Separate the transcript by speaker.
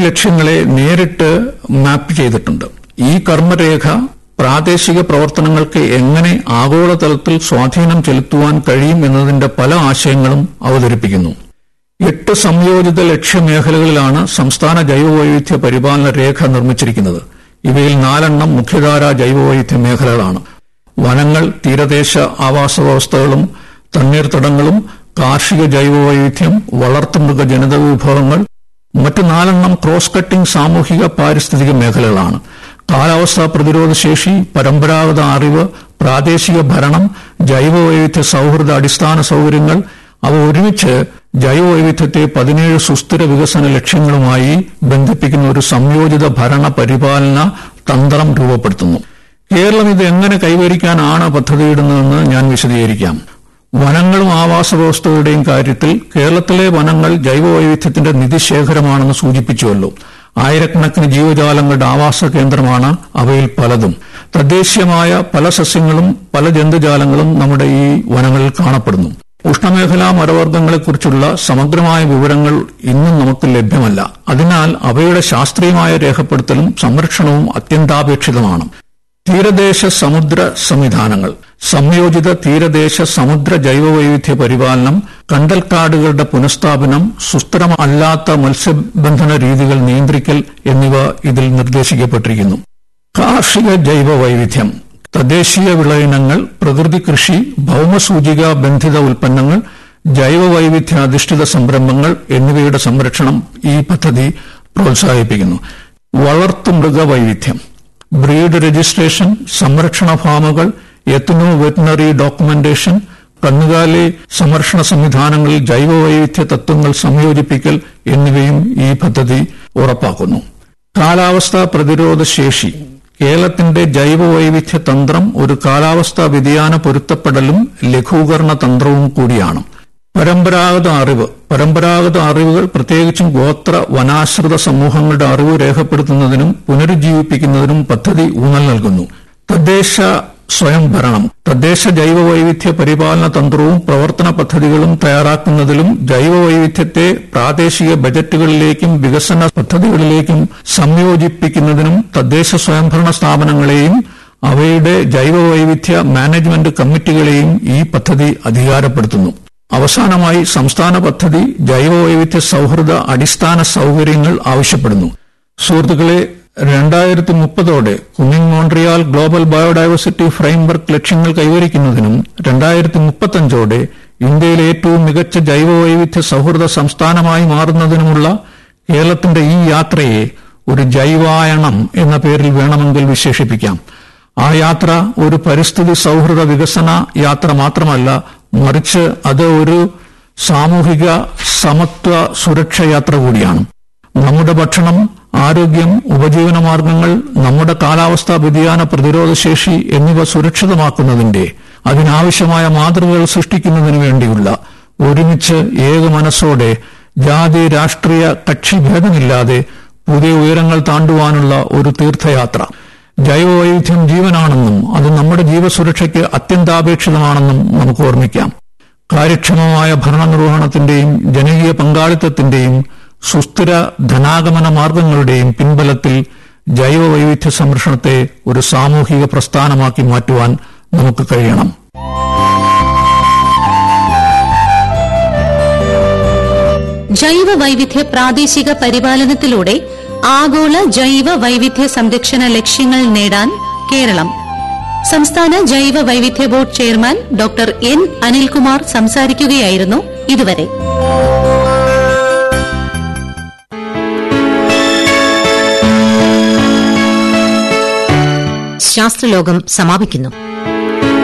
Speaker 1: ലക്ഷ്യങ്ങളെ നേരിട്ട് മാപ്പ് ചെയ്തിട്ടുണ്ട് ഈ കർമ്മരേഖ പ്രാദേശിക പ്രവർത്തനങ്ങൾക്ക് എങ്ങനെ ആഗോളതലത്തിൽ സ്വാധീനം ചെലുത്തുവാൻ കഴിയും എന്നതിന്റെ പല ആശയങ്ങളും അവതരിപ്പിക്കുന്നു എട്ട് സംയോജിത ലക്ഷ്യമേഖലകളിലാണ് സംസ്ഥാന ജൈവവൈവിധ്യ പരിപാലന രേഖ നിർമ്മിച്ചിരിക്കുന്നത് ഇവയിൽ നാലെണ്ണം മുഖ്യധാര ജൈവവൈവിധ്യ മേഖലകളാണ് വനങ്ങൾ തീരദേശ ആവാസ വ്യവസ്ഥകളും തണ്ണീർത്തടങ്ങളും കാർഷിക ജൈവവൈവിധ്യം വളർത്തുമൃഗ ജനിത വിഭവങ്ങൾ മറ്റ് നാലെണ്ണം ക്രോസ് കട്ടിംഗ് സാമൂഹിക പാരിസ്ഥിതിക മേഖലകളാണ് കാലാവസ്ഥാ പ്രതിരോധ ശേഷി പരമ്പരാഗത അറിവ് പ്രാദേശിക ഭരണം ജൈവവൈവിധ്യ സൗഹൃദ അടിസ്ഥാന സൗകര്യങ്ങൾ അവ ഒരുമിച്ച് ജൈവവൈവിധ്യത്തെ പതിനേഴ് സുസ്ഥിര വികസന ലക്ഷ്യങ്ങളുമായി ബന്ധിപ്പിക്കുന്ന ഒരു സംയോജിത ഭരണ പരിപാലന തന്ത്രം രൂപപ്പെടുത്തുന്നു കേരളം ഇത് എങ്ങനെ കൈവരിക്കാനാണ് പദ്ധതിയിടുന്നതെന്ന് ഞാൻ വിശദീകരിക്കാം വനങ്ങളും ആവാസ വ്യവസ്ഥകളുടെയും കാര്യത്തിൽ കേരളത്തിലെ വനങ്ങൾ ജൈവവൈവിധ്യത്തിന്റെ നിധിശേഖരമാണെന്ന് സൂചിപ്പിച്ചുവല്ലോ ആയിരക്കണക്കിന് ജീവജാലങ്ങളുടെ ആവാസ കേന്ദ്രമാണ് അവയിൽ പലതും തദ്ദേശീയമായ പല സസ്യങ്ങളും പല ജന്തുജാലങ്ങളും നമ്മുടെ ഈ വനങ്ങളിൽ കാണപ്പെടുന്നു ഉഷ്ണമേഖലാ മരവർഗ്ഗങ്ങളെക്കുറിച്ചുള്ള സമഗ്രമായ വിവരങ്ങൾ ഇന്നും നമുക്ക് ലഭ്യമല്ല അതിനാൽ അവയുടെ ശാസ്ത്രീയമായ രേഖപ്പെടുത്തലും സംരക്ഷണവും അത്യന്താപേക്ഷിതമാണ് തീരദേശ സമുദ്ര സംവിധാനങ്ങൾ സംയോജിത തീരദേശ സമുദ്ര ജൈവവൈവിധ്യ പരിപാലനം കണ്ടൽക്കാടുകളുടെ പുനഃസ്ഥാപനം സുസ്ഥിരമല്ലാത്ത മത്സ്യബന്ധന രീതികൾ നിയന്ത്രിക്കൽ എന്നിവ ഇതിൽ നിർദ്ദേശിക്കപ്പെട്ടിരിക്കുന്നു കാർഷിക ജൈവവൈവിധ്യം തദ്ദേശീയ വിളയിനങ്ങൾ പ്രകൃതി കൃഷി ഭൌമസൂചിക ബന്ധിത ഉൽപ്പന്നങ്ങൾ ജൈവവൈവിധ്യ അധിഷ്ഠിത സംരംഭങ്ങൾ എന്നിവയുടെ സംരക്ഷണം ഈ പദ്ധതി പ്രോത്സാഹിപ്പിക്കുന്നു വളർത്തുമൃഗ വൈവിധ്യം ബ്രീഡ് രജിസ്ട്രേഷൻ സംരക്ഷണ ഫാമുകൾ എത്തനോ വെറ്റിനറി ഡോക്യുമെന്റേഷൻ കന്നുകാലി സംരക്ഷണ സംവിധാനങ്ങളിൽ ജൈവവൈവിധ്യ തത്വങ്ങൾ സംയോജിപ്പിക്കൽ എന്നിവയും ഈ പദ്ധതി ഉറപ്പാക്കുന്നു കാലാവസ്ഥാ പ്രതിരോധ ശേഷി കേരളത്തിന്റെ ജൈവവൈവിധ്യ തന്ത്രം ഒരു കാലാവസ്ഥാ വ്യതിയാന പൊരുത്തപ്പെടലും ലഘൂകരണ തന്ത്രവും കൂടിയാണ് പരമ്പരാഗത അറിവ് പരമ്പരാഗത അറിവുകൾ പ്രത്യേകിച്ചും ഗോത്ര വനാശ്രിത സമൂഹങ്ങളുടെ അറിവ് രേഖപ്പെടുത്തുന്നതിനും പുനരുജ്ജീവിപ്പിക്കുന്നതിനും പദ്ധതി ഊന്നൽ നൽകുന്നു തദ്ദേശ സ്വയംഭരണം തദ്ദേശ ജൈവവൈവിധ്യ പരിപാലന തന്ത്രവും പ്രവർത്തന പദ്ധതികളും തയ്യാറാക്കുന്നതിലും ജൈവവൈവിധ്യത്തെ പ്രാദേശിക ബജറ്റുകളിലേക്കും വികസന പദ്ധതികളിലേക്കും സംയോജിപ്പിക്കുന്നതിനും തദ്ദേശ സ്വയംഭരണ സ്ഥാപനങ്ങളെയും അവയുടെ ജൈവവൈവിധ്യ മാനേജ്മെന്റ് കമ്മിറ്റികളെയും ഈ പദ്ധതി അധികാരപ്പെടുത്തുന്നു അവസാനമായി സംസ്ഥാന പദ്ധതി ജൈവവൈവിധ്യ സൗഹൃദ അടിസ്ഥാന സൗകര്യങ്ങൾ ആവശ്യപ്പെടുന്നു സുഹൃത്തുക്കളെ രണ്ടായിരത്തി മുപ്പതോടെ Kunming Montreal global biodiversity framework ലക്ഷ്യങ്ങൾ കൈവരിക്കുന്നതിനും രണ്ടായിരത്തി മുപ്പത്തഞ്ചോടെ ഇന്ത്യയിലെ ഏറ്റവും മികച്ച ജൈവവൈവിധ്യ സൗഹൃദ സംസ്ഥാനമായി മാറുന്നതിനുമുള്ള കേരളത്തിന്റെ ഈ യാത്രയെ ഒരു ജൈവായണം എന്ന പേരിൽ വേണമെങ്കിൽ വിശേഷിപ്പിക്കാം ആ യാത്ര ഒരു പരിസ്ഥിതി സൗഹൃദ വികസന യാത്ര മാത്രമല്ല മറിച്ച് അത് ഒരു സാമൂഹിക സമത്വ സുരക്ഷ യാത്ര കൂടിയാണ് നമ്മുടെ ഭക്ഷണം ആരോഗ്യം ഉപജീവന മാർഗങ്ങൾ നമ്മുടെ കാലാവസ്ഥാ വ്യതിയാന പ്രതിരോധ ശേഷി എന്നിവ സുരക്ഷിതമാക്കുന്നതിന്റെ അതിനാവശ്യമായ മാതൃകകൾ സൃഷ്ടിക്കുന്നതിന് വേണ്ടിയുള്ള ഒരുമിച്ച് ഏക മനസ്സോടെ ജാതി രാഷ്ട്രീയ കക്ഷിഭേദമില്ലാതെ പുതിയ ഉയരങ്ങൾ താണ്ടുവാനുള്ള ഒരു തീർത്ഥയാത്ര ജൈവവൈവിധ്യം ജീവനാണെന്നും അത് നമ്മുടെ ജീവസുരക്ഷയ്ക്ക് അത്യന്താപേക്ഷിതമാണെന്നും നമുക്ക് ഓർമ്മിക്കാം കാര്യക്ഷമമായ ഭരണനിർവഹണത്തിന്റെയും ജനകീയ പങ്കാളിത്തത്തിന്റെയും സുസ്ഥിര ധനാഗമന മാർഗങ്ങളുടെയും പിൻബലത്തിൽ ജൈവവൈവിധ്യ സംരക്ഷണത്തെ ഒരു സാമൂഹിക പ്രസ്ഥാനമാക്കി മാറ്റുവാൻ നമുക്ക് കഴിയണം
Speaker 2: ജൈവ വൈവിധ്യ പ്രാദേശിക പരിപാലനത്തിലൂടെ ആഗോള ജൈവ വൈവിധ്യ സംരക്ഷണ ലക്ഷ്യങ്ങൾ നേടാൻ കേരളം സംസ്ഥാന ജൈവ വൈവിധ്യ board chairman doctor N Anilkumar സംസാരിക്കുകയായിരുന്നു ഇതുവരെ
Speaker 3: ശാസ്ത്രലോകം സമാപിക്കുന്നു